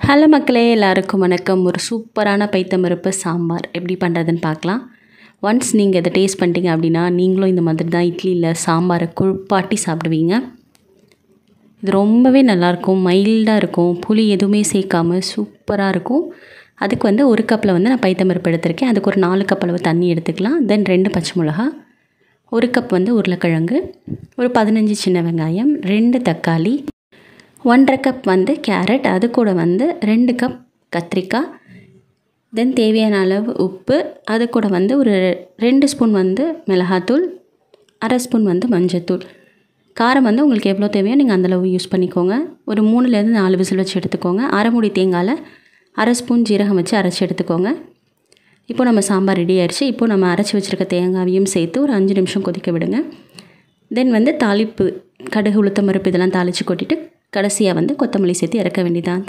hello மக்களே எல்லாருக்கும் வணக்கம் ஒரு சூப்பரான பைத்தம்பருப்பு சாம்பார் எப்படி பண்ணுறதுன்னு பார்க்கலாம் ஒன்ஸ் நீங்கள் இதை டேஸ்ட் பண்ணிட்டீங்க அப்படின்னா நீங்களும் இந்த மாதிரி தான் இட்லியில் சாம்பாரை குழுப்பாட்டி சாப்பிடுவீங்க இது ரொம்பவே நல்லாயிருக்கும் மைல்டாக இருக்கும் புளி எதுவுமே சேர்க்காம சூப்பராக இருக்கும் அதுக்கு வந்து ஒரு கப்பில் வந்து நான் பைத்தம்பருப்பு எடுத்திருக்கேன் அதுக்கு ஒரு நாலு கப் அளவு தண்ணி எடுத்துக்கலாம் தென் ரெண்டு பச்சை மிளகா ஒரு கப் வந்து உருளைக்கிழங்கு ஒரு பதினஞ்சு சின்ன வெங்காயம் ரெண்டு தக்காளி ஒன்றரை கப் வந்து கேரட் அது கூட வந்து ரெண்டு கப் கத்திரிக்காய் தென் தேவையான அளவு உப்பு அது கூட வந்து ஒரு ரெண்டு ஸ்பூன் வந்து மிளகாத்தூள் அரை ஸ்பூன் வந்து மஞ்சத்தூள் காரம் வந்து உங்களுக்கு எவ்வளோ தேவையோ நீங்கள் அந்தளவு யூஸ் பண்ணிக்கோங்க ஒரு மூணுலேருந்து நாலு விசில் வச்சு எடுத்துக்கோங்க அரை மூடி தேங்காயில் அரை ஸ்பூன் ஜீரகம் வச்சு அரைச்சி எடுத்துக்கோங்க இப்போ நம்ம சாம்பார் ரெடி ஆயிடுச்சு இப்போ நம்ம அரைச்சி வச்சுருக்க தேங்காயையும் சேர்த்து ஒரு அஞ்சு நிமிஷம் கொதிக்க விடுங்க தென் வந்து தாளிப்பு கடுகு உளுத்தம் பருப்பு இதெல்லாம் தாளித்து கொட்டிட்டு கடைசியாக வந்து கொத்தமல்லி சேர்த்து இறக்க வேண்டியதான்